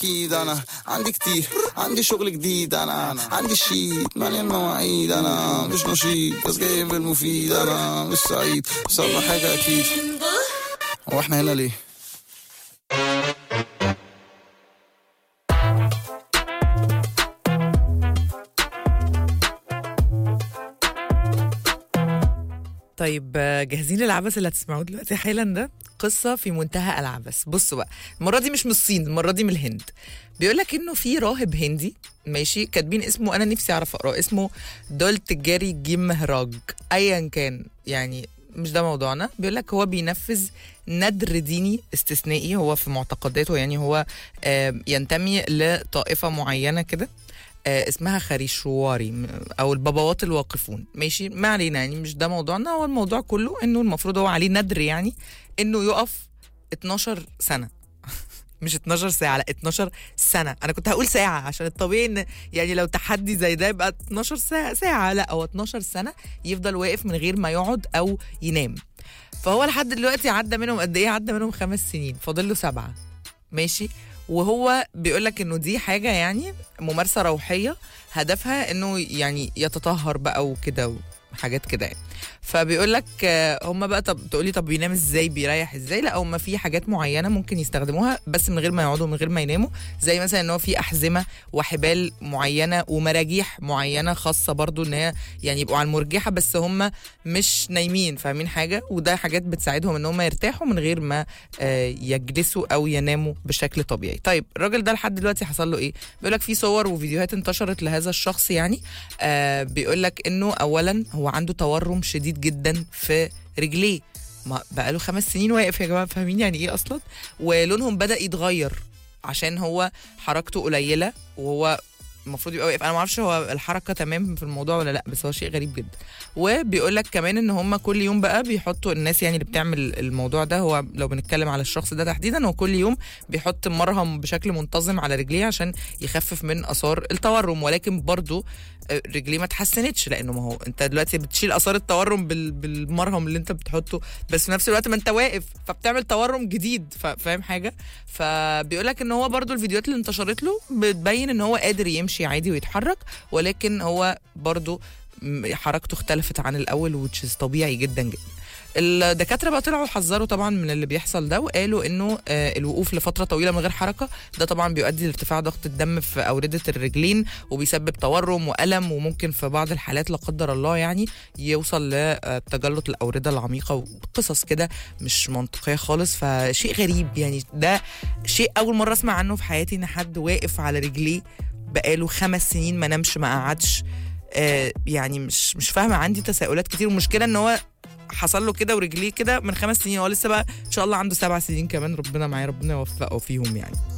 اكيد انا عندي كتير عندي شغل جديد انا عندي شيت مليان مواعيد انا مش نشيط بس جاي بالمفيد انا مش سعيد بس الله حاجه اكيد هو احنا هنا ليه طيب آه، جاهزين للعبث اللي هتسمعوه دلوقتي حالا ده قصة في منتهى العبث بصوا بقى المرة دي مش من الصين المرة دي من الهند بيقول لك انه في راهب هندي ماشي كاتبين اسمه انا نفسي اعرف اقراه اسمه دولت جاري جيم مهراج ايا كان يعني مش ده موضوعنا بيقول لك هو بينفذ ندر ديني استثنائي هو في معتقداته يعني هو آه، ينتمي لطائفة معينة كده آه، اسمها خريشواري م- او البابوات الواقفون ماشي ما علينا يعني مش ده موضوعنا هو الموضوع كله انه المفروض هو عليه ندر يعني انه يقف 12 سنه مش 12 ساعه لا 12 سنه انا كنت هقول ساعه عشان الطبيعي ان يعني لو تحدي زي ده يبقى 12 ساعه ساعه لا هو 12 سنه يفضل واقف من غير ما يقعد او ينام فهو لحد دلوقتي عدى منهم قد ايه عدى منهم خمس سنين فاضل له سبعه ماشي وهو بيقول لك انه دي حاجه يعني ممارسه روحيه هدفها انه يعني يتطهر بقى وكده وحاجات كده يعني فبيقول لك هم بقى طب تقولي طب بينام ازاي بيريح ازاي لا هم في حاجات معينه ممكن يستخدموها بس من غير ما يقعدوا من غير ما يناموا زي مثلا ان هو في احزمه وحبال معينه ومراجيح معينه خاصه برضو ان هي يعني يبقوا على المرجحه بس هم مش نايمين فاهمين حاجه وده حاجات بتساعدهم ان هم يرتاحوا من غير ما آه، يجلسوا او يناموا بشكل طبيعي طيب الراجل ده لحد دلوقتي حصل له ايه بيقول لك في صور وفيديوهات انتشرت لهذا الشخص يعني آه بيقول لك انه اولا هو عنده تورم شديد جدا في رجليه ما بقاله خمس سنين واقف يا جماعه فاهمين يعني ايه اصلا ولونهم بدا يتغير عشان هو حركته قليله وهو المفروض يبقى واقف انا ما اعرفش هو الحركه تمام في الموضوع ولا لا بس هو شيء غريب جدا وبيقول لك كمان ان هم كل يوم بقى بيحطوا الناس يعني اللي بتعمل الموضوع ده هو لو بنتكلم على الشخص ده تحديدا هو كل يوم بيحط مرهم بشكل منتظم على رجليه عشان يخفف من اثار التورم ولكن برضو آه، رجليه ما اتحسنتش لانه ما هو انت دلوقتي بتشيل اثار التورم بال- بالمرهم اللي انت بتحطه بس في نفس الوقت ما انت واقف فبتعمل تورم جديد ف- فاهم حاجه فبيقول لك ان هو برضو الفيديوهات اللي انتشرت له بتبين ان هو قادر يمشي عادي ويتحرك ولكن هو برضو م- حركته اختلفت عن الاول which is طبيعي جدا جدا الدكاتره بقى طلعوا حذروا طبعا من اللي بيحصل ده وقالوا انه آه، الوقوف لفتره طويله من غير حركه ده طبعا بيؤدي لارتفاع ضغط الدم في اورده الرجلين وبيسبب تورم والم وممكن في بعض الحالات لا قدر الله يعني يوصل لتجلط الاورده العميقه وقصص كده مش منطقيه خالص فشيء غريب يعني ده شيء اول مره اسمع عنه في حياتي ان حد واقف على رجليه بقاله خمس سنين ما نامش ما قعدش آه يعني مش مش فاهمه عندي تساؤلات كتير والمشكله ان هو حصل له كده ورجليه كده من خمس سنين هو لسه بقى ان شاء الله عنده سبع سنين كمان ربنا معاه ربنا يوفقه فيهم يعني